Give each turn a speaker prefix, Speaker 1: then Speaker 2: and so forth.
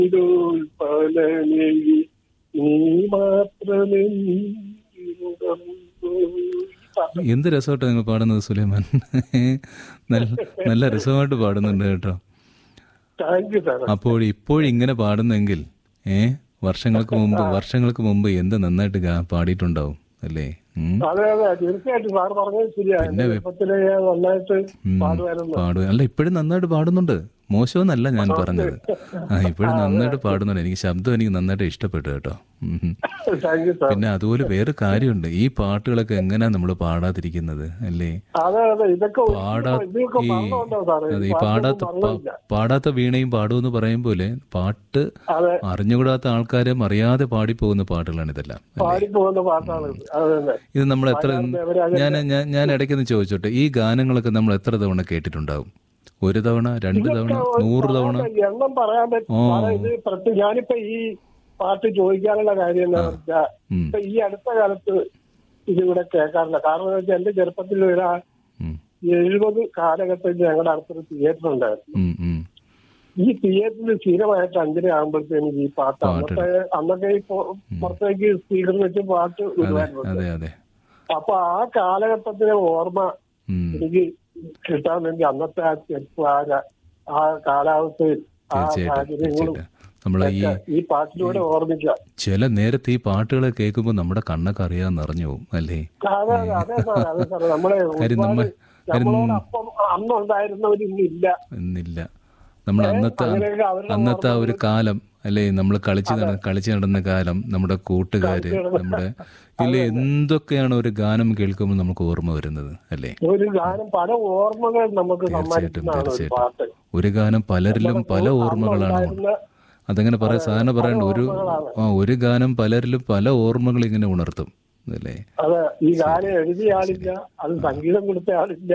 Speaker 1: പലനേ നീ മാത്രമേ
Speaker 2: എന്ത് രസമായിട്ട് നിങ്ങൾ പാടുന്നത് സുലൈമാൻ നല്ല നല്ല രസമായിട്ട് പാടുന്നുണ്ട് കേട്ടോ
Speaker 1: താങ്ക് യു സാർ
Speaker 2: അപ്പോൾ ഇപ്പോഴിങ്ങനെ പാടുന്നെങ്കിൽ ഏ വർഷങ്ങൾക്ക് മുമ്പ് വർഷങ്ങൾക്ക് മുമ്പ് എന്ത് നന്നായിട്ട് ഗാ- പാടിയിട്ടുണ്ടാവും അല്ലേ ഉം.
Speaker 1: അതെ അതെ തീർച്ചയായിട്ടും സാർ പറഞ്ഞത് ശരിയാണ്
Speaker 2: പിന്നെ വെ-
Speaker 1: ചെറുപ്പത്തിലെ ഞാൻ നന്നായിട്ട്
Speaker 2: ഉം.
Speaker 1: പാടുമായിരുന്നു
Speaker 2: പാടുക അല്ല ഇപ്പോഴും നന്നായിട്ട് പാടുന്നുണ്ട് മോശമെന്നല്ല ഞാൻ പറഞ്ഞത് ആ ഇപ്പോഴും നന്നായിട്ട് പാടുന്നുണ്ട് എനിക്ക് ശബ്ദം എനിക്ക് നന്നായിട്ട് ഇഷ്ടപ്പെട്ടു കേട്ടോ ഉം.
Speaker 1: താങ്ക് യു സാർ
Speaker 2: പിന്നെ അതുപോലെ വേറെ കാര്യമുണ്ട് ഈ പാട്ടുകളൊക്കെ എങ്ങനെയാ നമ്മൾ പാടാതിരിക്കുന്നത് അല്ലേ
Speaker 1: അതെ അതെ ഇതൊക്കെ ഒരു-
Speaker 2: പാടാ
Speaker 1: ഇതൊക്കെ
Speaker 2: ഈ
Speaker 1: മറന്നുണ്ടോ സാറേ
Speaker 2: അതെ ഈ
Speaker 1: പാട്ടൊന്നും
Speaker 2: പാടാത്ത പാ-
Speaker 1: മറന്നില്ല.
Speaker 2: പാടാത്ത വീണയും പാടുമെന്ന് പറയും പോലെ പാട്ട്
Speaker 1: അതെ
Speaker 2: അറിഞ്ഞുകൂടാത്ത ആൾക്കാരും അറിയാതെ പാടിപ്പോകുന്ന പാട്ടുകളാണ് ഇതെല്ലാം
Speaker 1: പാടിപ്പോകുന്ന പാട്ടാണ് ഇത് അത് തന്നെ
Speaker 2: ഇത് നമ്മൾ എത്ര
Speaker 1: ദേവരാജന്റെ-
Speaker 2: ഞാൻ ഞാൻ ഞാൻ ഇടയ്ക്കൊന്ന് ചോദിച്ചോട്ടെ ഈ ഗാനങ്ങളൊക്കെ നമ്മൾ എത്ര തവണ കേട്ടിട്ടുണ്ടാവും ഒരു തവണ രണ്ട് തവണ നൂറ് തവണ
Speaker 1: എണ്ണം പറയാൻ പറ്റും
Speaker 2: ഓ.
Speaker 1: സാറേ, ഇത് പ്രത്യേക ഞാനിപ്പോ ഈ പാട്ട് ചോദിക്കാനുള്ള കാര്യം എന്താ വെച്ചാൽ
Speaker 2: ഉം.
Speaker 1: ഇപ്പൊ ഈ അടുത്ത കാലത്ത് ഇതിവിടെ കേൾക്കാറില്ല കാരണം എന്ന് വെച്ചാൽ എന്റെ ചെറുപ്പത്തിൽ ഒരു
Speaker 2: ഉം,
Speaker 1: എഴുപത് കാലഘട്ടത്തിൽ ഞങ്ങളുടെ അടുത്തൊരു തിയേറ്റർ ഉണ്ടായിരുന്നു
Speaker 2: ഉം, ഉം.
Speaker 1: ഈ തിയേറ്ററിൽ സ്ഥിരമായിട്ട് അഞ്ചര ആകുമ്പോഴത്തേനും ഈ പാട്ട്
Speaker 2: പാട്ട്
Speaker 1: അന്നത്തെ അന്നൊക്കെ ഈ പൊ- പുറത്തേക്ക് സ്പീക്കർ വെച്ച് പാട്ട്
Speaker 2: അതെ
Speaker 1: വിടുമായിരുന്നു
Speaker 2: അതെ അതെ
Speaker 1: അപ്പൊ ആ കാലഘട്ടത്തിലെ ഓർമ്മ
Speaker 2: ഉം,
Speaker 1: എനിക്ക് കിട്ടാൻ വേണ്ടി അന്നത്തെ ആ ചെറുപ്പം ആ ര- ആ കാലാവസ്ഥയിൽ ആ
Speaker 2: തീർച്ചയായിട്ടും
Speaker 1: സാഹചര്യങ്ങളും
Speaker 2: തീർച്ചയായിട്ടും നമ്മളെ ഈ
Speaker 1: ഒക്കെ ഈ പാട്ടിലൂടെ ഓർമ്മിക്കാം
Speaker 2: ചില നേരത്തെ ഈ പാട്ടുകളെ കേൾക്കുമ്പോൾ നമ്മുടെ കണ്ണൊക്കെ അറിയാൻ നിറഞ്ഞു പോകും അല്ലേ
Speaker 1: അതെ അതെ അതെ സാറേ അതെ സാറേ നമ്മളെ
Speaker 2: കാര്യം നമ്മ
Speaker 1: ഒരുപാട്
Speaker 2: കാര്യം
Speaker 1: നമ്മളോടൊപ്പം അന്നുണ്ടായിരുന്നവരിന്നില്ല
Speaker 2: എന്നില്ല നമ്മൾ അന്നത്തെ
Speaker 1: അങ്ങനെയൊക്കെ അവരുടെ
Speaker 2: അന്നത്തെ ആ ഒരു കാലം അല്ലേ നമ്മൾ കളിച്ച് നട കളിച്ച് നടന്ന കാലം നമ്മുടെ കൂട്ടുകാര് നമ്മുടെ ഇല്ല എന്തൊക്കെയാണ് ഒരു ഗാനം കേൾക്കുമ്പോൾ നമുക്ക് ഓർമ്മ വരുന്നത് അല്ലേ
Speaker 1: ഒരു ഗാനം പല ഓർമ്മകൾ നമുക്ക്
Speaker 2: തീർച്ചയായിട്ടും
Speaker 1: സമ്മാനിക്കുന്നതാണ് ഒരു
Speaker 2: തീർച്ചയായിട്ടും
Speaker 1: പാട്ട്
Speaker 2: ഒരു ഗാനം പലരിലും പല ഓർമ്മകളാണ്
Speaker 1: അന്നുണ്ടായിരുന്ന
Speaker 2: അതങ്ങനെ പറയാൻ സാധാരണ പറയണ്ട ഒരു ആ ഒരു ഗാനം പലരിലും പല ഓർമ്മകൾ ഇങ്ങനെ ഉണർത്തും അല്ലേ
Speaker 1: അതെ ഈ ഗാനം എഴുതിയ ആളില്ല അത് സംഗീതം കൊടുത്ത ആളില്ല